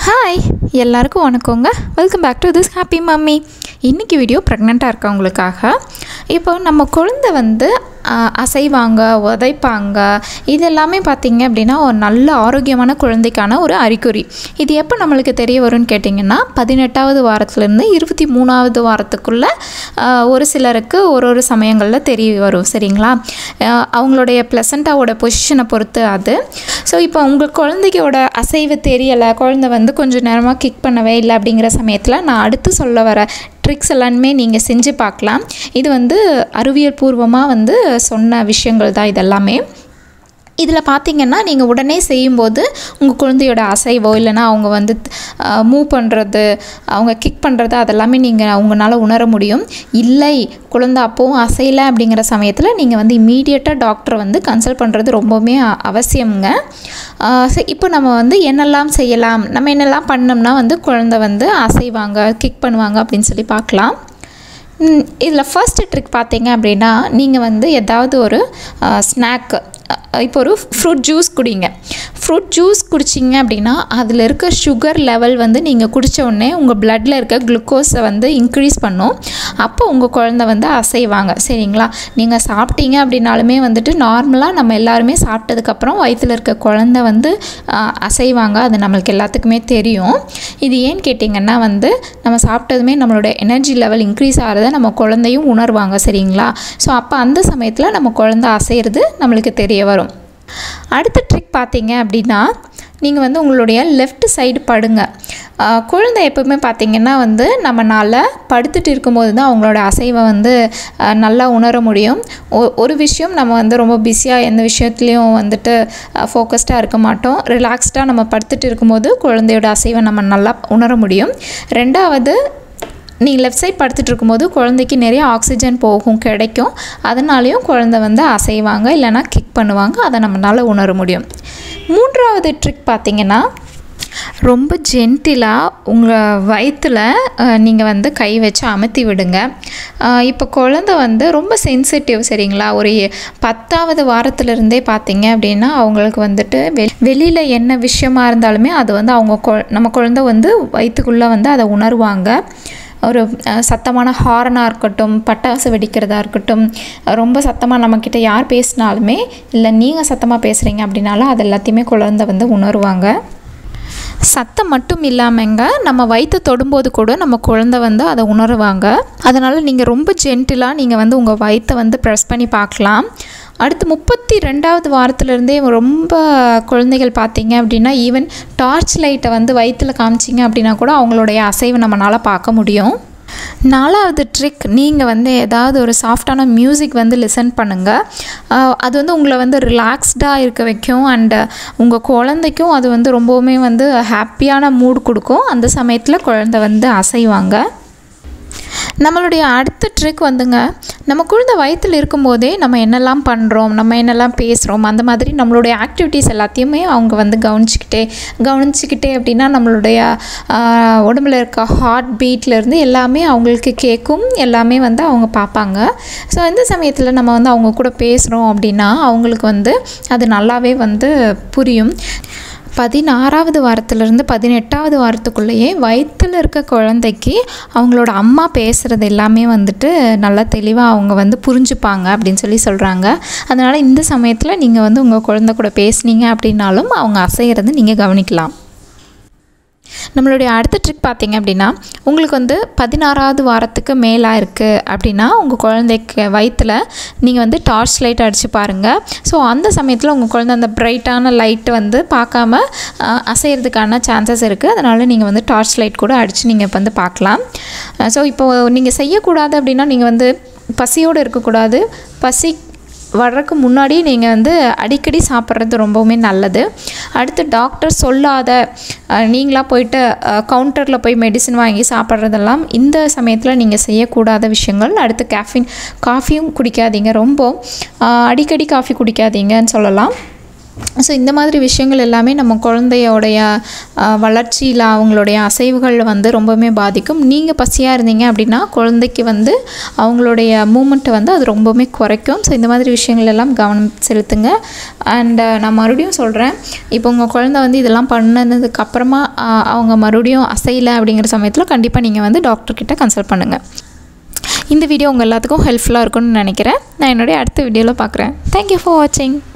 hi எல்லாருக்கும் வணக்கங்க welcome back to this happy mummy இன்றைக்கி வீடியோ ப்ரெக்னெண்ட்டாக இருக்கவங்களுக்காக இப்போ நம்ம குழந்தை வந்து ஆ, அசைவாங்க உதைப்பாங்க இது எல்லாமே பார்த்திங்க அப்படின்னா ஒரு நல்ல ஆரோக்கியமான குழந்தைக்கான ஒரு அறிகுறி இது எப்போ நம்மளுக்கு தெரிய வரும்னு கேட்டிங்கன்னா பதினெட்டாவது வாரத்துலேருந்து இருபத்தி மூணாவது வாரத்துக்குள்ளே ஒரு சிலருக்கு ஒரு ஒரு சமயங்களில் தெரிய வரும் சரிங்களா ஆ, அவங்களுடைய ப்ளசண்ட்டாவோட பொசிஷனை பொறுத்து அது ஸோ இப்போ உங்கள் குழந்தைக்கோட அசைவு தெரியலை குழந்தை வந்து கொஞ்சம் நேரமாக கிக் பண்ணவே இல்லை அப்படிங்கிற சமயத்தில் நான் அடுத்து சொல்ல வர ட்ரிக்ஸ் எல்லாமே நீங்கள் செஞ்சு பார்க்கலாம் இது வந்து அறிவியல் பூர்வமாக வந்து சொன்ன விஷயங்கள் தான் இதெல்லாமே இதில் பார்த்தீங்கன்னா நீங்கள் உடனே செய்யும்போது உங்கள் குழந்தையோட அசைவோ இல்லைனா அவங்க வந்து மூவ் பண்ணுறது அவங்க கிக் பண்ணுறது அதெல்லாமே நீங்கள் அவங்களால உணர முடியும் இல்லை குழந்தை அப்போவும் அசையலை அப்படிங்கிற சமயத்தில் நீங்கள் வந்து இம்மீடியட்டாக டாக்டரை வந்து கன்சல்ட் பண்ணுறது ரொம்பவுமே அ- அவசியம்ங்க ஆஹ் சரி, இப்போ நம்ம வந்து என்னெல்லாம் செய்யலாம் நம்ம என்னெல்லாம் பண்ணோம்னா வந்து குழந்தை வந்து அசைவாங்க கிக் பண்ணுவாங்க அப்படின்னு சொல்லி பார்க்கலாம் இதில் ஃபர்ஸ்ட் ட்ரிக் பார்த்தீங்க அப்படின்னா நீங்கள் வந்து ஏதாவது ஒரு ஸ்நாக்கு இப்போ ஒரு ஃப்ரூட் ஜூஸ் குடிங்க ஃப்ரூட் ஜூஸ் குடிச்சிங்க அப்படின்னா அதில் இருக்க சுகர் லெவல் வந்து நீங்கள் குடிச்ச உடனே உங்கள் பிளட்டில் இருக்க குளுக்கோஸை வந்து இன்க்ரீஸ் பண்ணும் அப்போ உங்கள் குழந்தை வந்து அசைவாங்க சரிங்களா நீங்கள் சாப்பிட்டீங்க அப்படின்னாலுமே வந்துட்டு நார்மலாக நம்ம எல்லாருமே சாப்பிட்டதுக்கப்புறம் வயிற்றில் இருக்க குழந்தை வந்து ஆஹ், அசைவாங்க அது நம்மளுக்கு எல்லாத்துக்குமே தெரியும் இது ஏன்னு கேட்டிங்கன்னா வந்து நம்ம சாப்பிட்டதுமே நம்மளோட எனர்ஜி லெவல் இன்க்ரீஸ் ஆகிறத நம்ம குழந்தையும் உணர்வாங்க சரிங்களா ஸோ அப்போ அந்த சமயத்தில் நம்ம குழந்தை அசைகிறது நம்மளுக்கு தெரிய வரும் அடுத்த ட்ரிக் பார்த்தீங்க அப்படின்னா நீங்கள் வந்து உங்களுடைய லெஃப்ட் சைடு படுங்க ஆஹ் குழந்தை எப்பவுமே பார்த்தீங்கன்னா வந்து நம்மனால படுத்துட்டு இருக்கும்போது தான் அவங்களோட அசைவை வந்து ஆஹ் நல்லா உணர முடியும் ஒ- ஒரு விஷயம் நம்ம வந்து ரொம்ப பிஸியாக எந்த விஷயத்துலையும் வந்துட்டு ஃபோக்கஸ்டாக இருக்க மாட்டோம் ரிலாக்ஸ்டாக நம்ம படுத்துட்டு இருக்கும்போது குழந்தையோட அசைவை நம்ம நல்லா உணர முடியும் ரெண்டாவது நீங்கள் லெஃப்ட் சைட் படுத்துட்டு இருக்கும்போது குழந்தைக்கு நிறைய ஆக்சிஜன் போகும் கிடைக்கும் அதனாலேயும் குழந்தை வந்து அசைவாங்க இல்லைன்னா கிக் பண்ணுவாங்க அதை நம்மளால் உணர முடியும் மூன்றாவது ட்ரிக் பார்த்தீங்கன்னா ரொம்ப ஜென்டிலாக உங்கள் வயிற்றில் நீங்கள் வந்து கை வச்சு அமுத்தி விடுங்க அஹ் இப்போ குழந்தை வந்து ரொம்ப சென்சிட்டிவ் சரிங்களா ஒரு எ- பத்தாவது வாரத்திலிருந்தே பார்த்தீங்க அப்படின்னா அவங்களுக்கு வந்துட்டு வெ வெளியில் என்ன விஷயமா இருந்தாலுமே அது வந்து அவங்க கொ- நம்ம குழந்தை வந்து வயிற்றுக்குள்ளே வந்து அதை உணர்வாங்க ஒரு அஹ், சத்தமான ஹாரனாக இருக்கட்டும் பட்டாசு வெடிக்கிறதா இருக்கட்டும் அஹ், ரொம்ப சத்தமாக நம்மக்கிட்ட யார் பேசினாலுமே இல்லை நீங்கள் சத்தமாக பேசுகிறீங்க அப்படின்னாலும் அது எல்லாத்தையுமே குழந்தை வந்து உணருவாங்க சத்தம் மட்டும் இல்லாமங்க நம்ம வயிற்று தொடும்போது கூட நம்ம குழந்தை வந்து அதை உணருவாங்க அதனால் நீங்கள் ரொம்ப ஜென்டிலாக நீங்கள் வந்து உங்கள் வயிற்றை வந்து ப்ரெஸ் பண்ணி பார்க்கலாம் அடுத்து முப்பத்தி ரெண்டாவது வாரத்துலேருந்தே ரொம்ப குழந்தைகள் பார்த்தீங்க அப்படின்னா ஈவன் டார்ச் லைட்டை வந்து வயிற்றில் காமிச்சிங்க அப்படின்னா கூட அவங்களுடைய அசைவை நம்மளால் பார்க்க முடியும் நாலாவது ட்ரிக் நீங்கள் வந்து ஏதாவது ஒரு சாஃப்டான மியூசிக் வந்து லிசன் பண்ணுங்கள் ஆஹ் அது வந்து உங்களை வந்து ரிலாக்ஸ்டாக இருக்க வைக்கும் அண்டு உங்கள் குழந்தைக்கும் அது வந்து ரொம்பவுமே வந்து ஹாப்பியான மூட் கொடுக்கும் அந்த சமயத்தில் குழந்தை வந்து அசைவாங்க நம்மளுடைய அடுத்த ட்ரிக் வந்துங்க நம்ம குழந்தை வயிற்றில் இருக்கும்போதே நம்ம என்னெல்லாம் பண்ணுறோம் நம்ம என்னெல்லாம் பேசுகிறோம் அந்த மாதிரி நம்மளுடைய ஆக்டிவிட்டீஸ் எல்லாத்தையுமே அவங்க வந்து கவனிச்சிக்கிட்டே கவனிச்சிக்கிட்டே அப்படின்னா நம்மளுடைய ஆஹ், உடம்புல இருக்க ஹார்ட் பீட்லேருந்து எல்லாமே அவங்களுக்கு கேட்கும் எல்லாமே வந்து அவங்க பார்ப்பாங்க ஸோ இந்த சமயத்தில் நம்ம வந்து அவங்க கூட பேசுகிறோம் அப்படின்னா அவங்களுக்கு வந்து அது நல்லாவே வந்து புரியும் பதினாறாவது வாரத்திலிருந்து பதினெட்டாவது வாரத்துக்குள்ளேயே வயிற்றில் இருக்க குழந்தைக்கு அவங்களோட அம்மா பேசுகிறது எல்லாமே வந்துட்டு நல்லா தெளிவாக அவங்க வந்து புரிஞ்சுப்பாங்க அப்படின்னு சொல்லி சொல்கிறாங்க அதனால் இந்த சமயத்தில் நீங்கள் வந்து உங்கள் குழந்தை கூட பேசுனீங்க அப்படின்னாலும் அவங்க அசைகிறது நீங்கள் கவனிக்கலாம் நம்மளுடைய அடுத்த ட்ரிக் பார்த்தீங்க அப்படின்னா உங்களுக்கு வந்து பதினாறாவது வாரத்துக்கு மேலாக இருக்குது அப்படின்னா உங்கள் குழந்தைக்கு வயிற்றில் நீங்கள் வந்து டார்ச் லைட் அடித்து பாருங்கள் ஸோ அந்த சமயத்தில் உங்கள் குழந்தை அந்த பிரைட்டான லைட் வந்து பார்க்காம அஹ், அசையறதுக்கான சான்சஸ் இருக்குது அதனால் நீங்கள் வந்து டார்ச் லைட் கூட அடித்து நீங்கள் வந்து பார்க்கலாம் ஸோ இப்போ நீங்கள் செய்யக்கூடாது அப்படின்னா நீங்கள் வந்து பசியோடு இருக்கக்கூடாது பசி வர்றதுக்கு முன்னாடி நீங்கள் வந்து அடிக்கடி சாப்பிட்றது ரொம்பவுமே நல்லது அடுத்து டாக்டர் சொல்லாத அஹ், நீங்களா போயிட்டு கவுண்டரில் போய் மெடிசன் வாங்கி சாப்பிட்றதெல்லாம் இந்த சமயத்தில் நீங்கள் செய்யக்கூடாத விஷயங்கள் அடுத்து கேஃபின் காஃபியும் குடிக்காதீங்க ரொம்ப அஹ், அடிக்கடி காஃபி குடிக்காதீங்கன்னு சொல்லலாம் ஸோ இந்த மாதிரி விஷயங்கள் எல்லாமே நம்ம குழந்தையோடைய வளர்ச்சியில் அவங்களுடைய அசைவுகள் வந்து ரொம்பவுமே பாதிக்கும் நீங்கள் பசியாக இருந்தீங்க அப்படின்னா குழந்தைக்கு வந்து அவங்களுடைய மூமெண்ட்டை வந்து அது ரொம்பவுமே குறைக்கும் ஸோ இந்த மாதிரி விஷயங்கள் எல்லாம் கவனம் செலுத்துங்க அண்ட் நான் மறுபடியும் சொல்கிறேன் இப்போ உங்கள் குழந்தை வந்து இதெல்லாம் பண்ணதுக்கு அப்புறமா ஆஹ், அவங்க மறுபடியும் அசையலை அப்படிங்கிற சமயத்தில் கண்டிப்பாக நீங்கள் வந்து டாக்டர்கிட்ட கன்சல்ட் பண்ணுங்கள் இந்த வீடியோ உங்கள் எல்லாத்துக்கும் ஹெல்ப்ஃபுல்லாக இருக்கும்னு நினைக்கிறேன் நான் என்னுடைய அடுத்த வீடியோவில் பார்க்குறேன் தேங்க்யூ ஃபார் வாட்சிங்